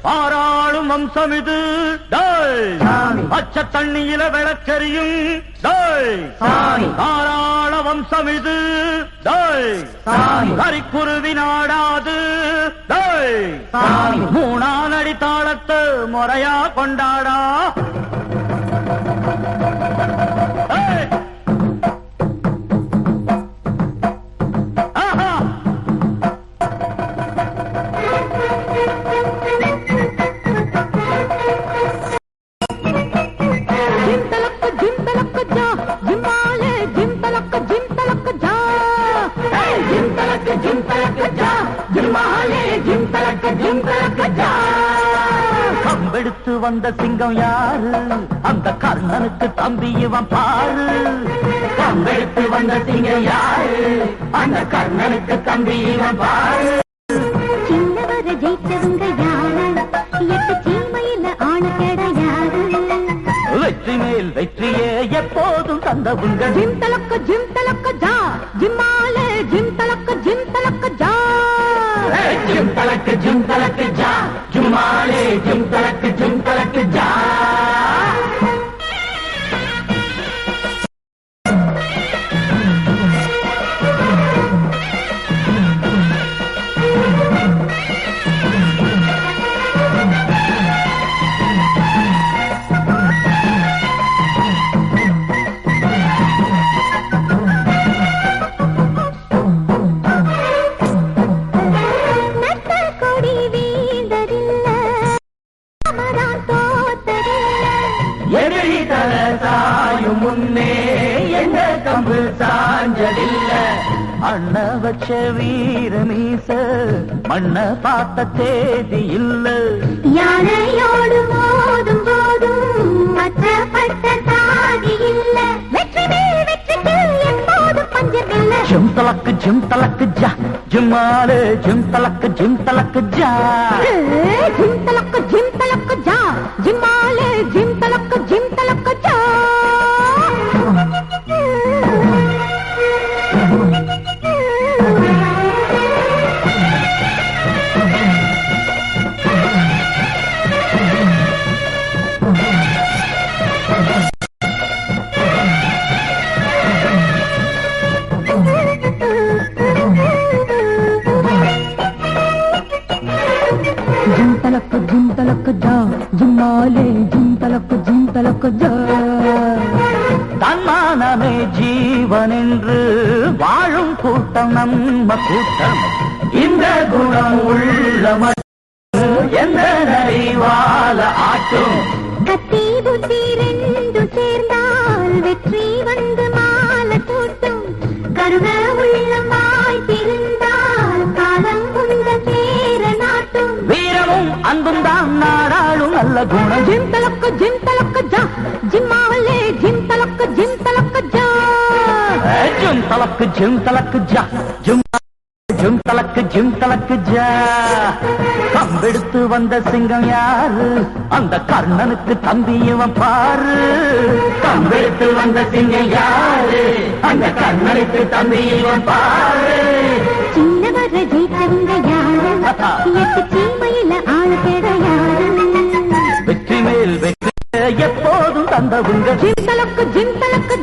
பாராளும் வம்சம் இது டேய் சாமி. பச்சை தண்ணியில விளக்கரியும் டேய் சாமி. தாராள வம்சம் இது டேய் சாமி. கரிக்குருவி நாடாது டேய் சாமி. மூணாம் அடி தாளத்தை முறையா கொண்டாடா ஏய். ஆஹா. జింతలక్క జింతలక్క జా జిమ్మాలే జింతలక్క జింతలక్క జా ఏయ్ జింతలక్క జింతలక్క జా జిమ్మాలే జింతలక్క జింతలక్క జా கம்பெடுத்து வந்த சிங்கம் யாரு அந்த கர்ணனுக்கு தம்பி இவன் பாரு கம்பெடுத்து வந்த சிங்கம் யாரு அந்த கர்ணனுக்கு தம்பி இவன் பாரு சின்னவர ஜெயிச்சவங்க யாரு எட்டு சீமையில ஆண கிடையாது வெற்றி மேல் வெற்றியே எப்போதும் தந்தவுங்க జింతలక్క జింతలక్క జా జిమ్మాలే జింతలక్క జింతలక్క జా ஜிம் தலக்கு ஜிம் தலக்கு ஜா ஜுமாலே ஜிம் தலக்கு ஜிம் தலக்கு ஜா நட்ட கொடி வீழ்ந்ததில்ல அமரான் தோத்ததில்ல எதிரி தல சாயும் முன்னே எந்த கம்பு சாஞ்சதில்ல அண்ண வச்ச வீர மீச மண்ண பார்த்த தேதி இல்ல யானையோடு மோதும் போதும் மற்றப்பட்ட சாதி இல்ல வெற்றி மேல் வெற்றிக்கு எப்போதும் பஞ்சமில்லை ஜிம் தலக்கு ஜிம் தலக்கு ஜா ஜிம்மாலே ஜிம் தலக்கு ஜிம் தலக்கு ஜா ஜிம் தலக்கு ஜிம் தலக்கு ஜா ஜிம்மாலே ஜிம் தலக்கு ஜிம் தலக்கு ஜா ஜிம் தலக்கு ஜிம் தலக்கு ஜா ஜிம்மாலே ஜிம் தலக்கு ஜிம் தலக்கு ஜா தன்மானமே ஜீவன் என்று வாழும் கூட்டம் நம்ம கூட்டம் இந்த குணம் உள்ள மட்டும் எந்த நரிவால ஆட்டும் கத்தி புத்தி ரெண்டு சேர்ந்தால் வெற்றி வந்து மாலை தூட்டும் கருண உள்ளமாய் திருந்தால் காலம் உந்த சேர நாட்டும் வீரமும் அன்பும் தான் நாடாளும் நல்ல குணம் ஜிம் தலக்கு ஜிம் தலக்கு ஜா ஜிம்மாலே ஜிம் தலக்கு ஜிம் தலக்கு ஜா ஜிம் தலக்கு ஜிம் தலக்கு ஜா ஜிம் ஜிம் தலக்கு ஜிம் தலக்கு ஜா கம்பெடுத்து வந்த சிங்கம் யாரு அந்த கர்ணனுக்கு தம்பி இவன் பாரு கம்பெடுத்து வந்த சிங்கம் யாரு அந்த கர்ணனுக்கு தம்பி இவன் பாரு சின்னவர ஜெயித்தவங்க யாரு எட்டு சீமையில ஆளு கிடையாது வெற்றி மேல் வெற்றி எப்போதும் தந்தவுங்க ஜிம் தலக்கு ஜிம் தலக்கு